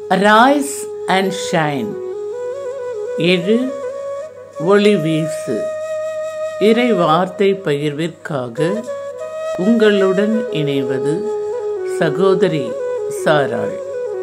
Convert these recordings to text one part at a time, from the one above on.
rice and shine எழு ஒளி வீசு இறை வார்த்தை பகிர்விற்காக உங்களுடன் இணைவது சகோதரி சாராள்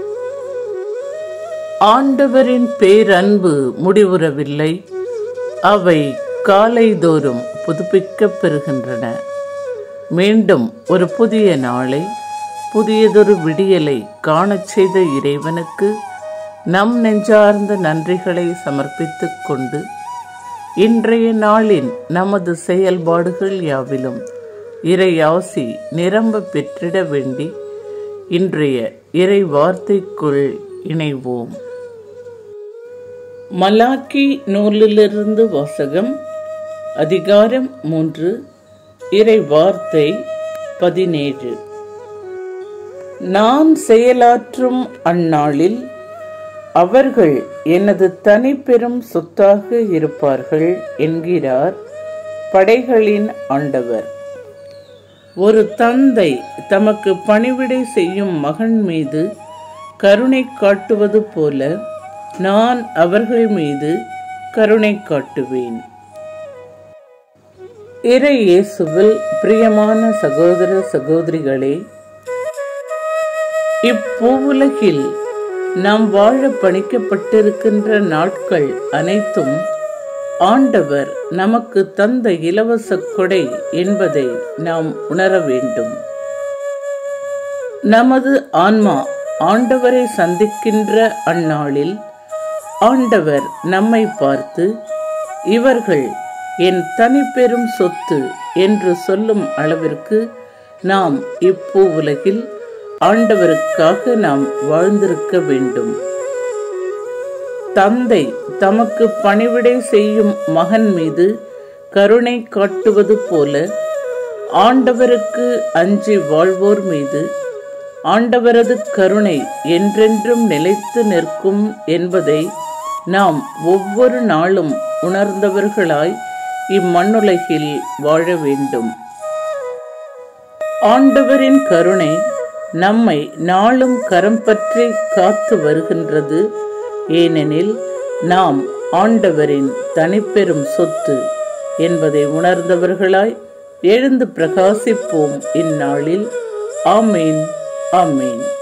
ஆண்டவரின் பேரன்பு முடிவுறவில்லை அவை காலைதோறும் புதுப்பிக்கப் பெறுகின்றன மீண்டும் ஒரு புதிய நாளை புதியதொரு விடியலை காணச் செய்த இறைவனுக்கு நம் நெஞ்சார்ந்த நன்றிகளை சமர்ப்பித்துக் கொண்டு இன்றைய நாளின் நமது செயல்பாடுகள் யாவிலும் இறை ஆசி நிரம்ப பெற்றிட வேண்டி இன்றைய இறை வார்த்தைக்குள் இணைவோம் மலாக்கி நூலிலிருந்து வாசகம் அதிகாரம் மூன்று இறை வார்த்தை பதினேழு நான் செயலாற்றும் அந்நாளில் அவர்கள் எனது தனிப்பெரும் சொத்தாக இருப்பார்கள் என்கிறார் படைகளின் ஆண்டவர் ஒரு தந்தை தமக்கு பணிவிடை செய்யும் மகன் மீது கருணை காட்டுவது போல நான் அவர்கள் மீது கருணை காட்டுவேன் இறை இயேசுவில் பிரியமான சகோதர சகோதரிகளே இப்பூவுலகில் நாம் வாழ பணிக்கப்பட்டிருக்கின்ற நாட்கள் அனைத்தும் ஆண்டவர் நமக்கு தந்த இலவச கொடை என்பதை நாம் உணர வேண்டும் நமது ஆன்மா ஆண்டவரை சந்திக்கின்ற அந்நாளில் ஆண்டவர் நம்மை பார்த்து இவர்கள் என் தனிப்பெரும் சொத்து என்று சொல்லும் அளவிற்கு நாம் இப்பூ உலகில் ஆண்டவருக்காக நாம் வாழ்ந்திருக்க வேண்டும் தந்தை தமக்கு பணிவிடை செய்யும் மகன் மீது கருணை காட்டுவது போல ஆண்டவருக்கு அஞ்சி வாழ்வோர் மீது ஆண்டவரது கருணை என்றென்றும் நிலைத்து நிற்கும் என்பதை நாம் ஒவ்வொரு நாளும் உணர்ந்தவர்களாய் இம்மண்ணுலகில் வாழ வேண்டும் ஆண்டவரின் கருணை நம்மை நாளும் கரம் பற்றி காத்து வருகின்றது ஏனெனில் நாம் ஆண்டவரின் தனிப்பெரும் சொத்து என்பதை உணர்ந்தவர்களாய் எழுந்து பிரகாசிப்போம் இந்நாளில் ஆமீன் ஆமீன்